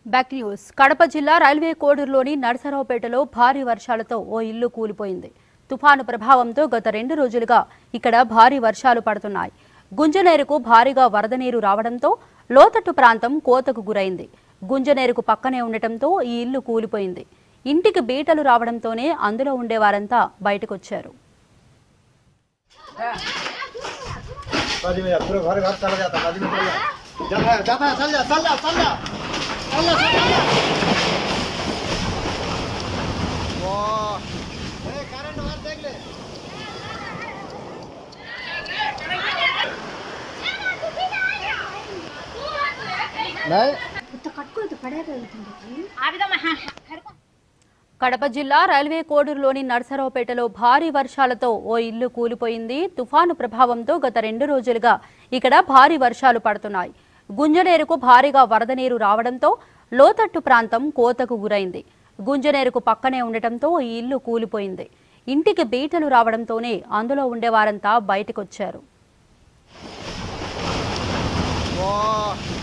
back news Kadapa జిల్లా railway కోడూరులోని నరసరావుపేటలో భారీ వర్షాలతో ఓ ఇల్లు కూలిపోయింది తుఫాను ప్రభావంతో గత రెండు రోజులుగా ఇక్కడ భారీ వర్షాలు పడుతున్నాయి గుంజనేరుకు భారీగా వరద నీరు రావడంతో లోతట్టు ప్రాంతం కోతకు గురైంది గుంజనేరుకు పక్కనే ఉండటంతో ఈ ఇల్లు కూలిపోయింది ఇంటికి బీటలు రావడంతోనే అందులో ఉండేవారంతా బయటకొచ్చారు नदी में पूरा घर घर चला जाता नदी में चल जा जाता है जाता है चल जा चल जा चल जा चल जा चल जा वाह ए करंट मार देख ले नहीं కడప జిల్లా రైల్వే కోడూరులోని నర్సరావుపేటలో భారీ వర్షాలతో ఓ ఇల్లు కూలిపోయింది తుఫాను ప్రభావంతో గత రెండు రోజులుగా ఇక్కడ భారీ వర్షాలు పడుతున్నాయి గుంజనేరుకు భారీగా వరద నీరు రావడంతో లోతట్టు ప్రాంతం కోతకు గురైంది గుంజనేరుకు పక్కనే ఉండటంతో ఈ ఇల్లు కూలిపోయింది ఇంటికి బీటలు రావడంతోనే అందులో ఉండేవారంతా బయటకొచ్చారు वाह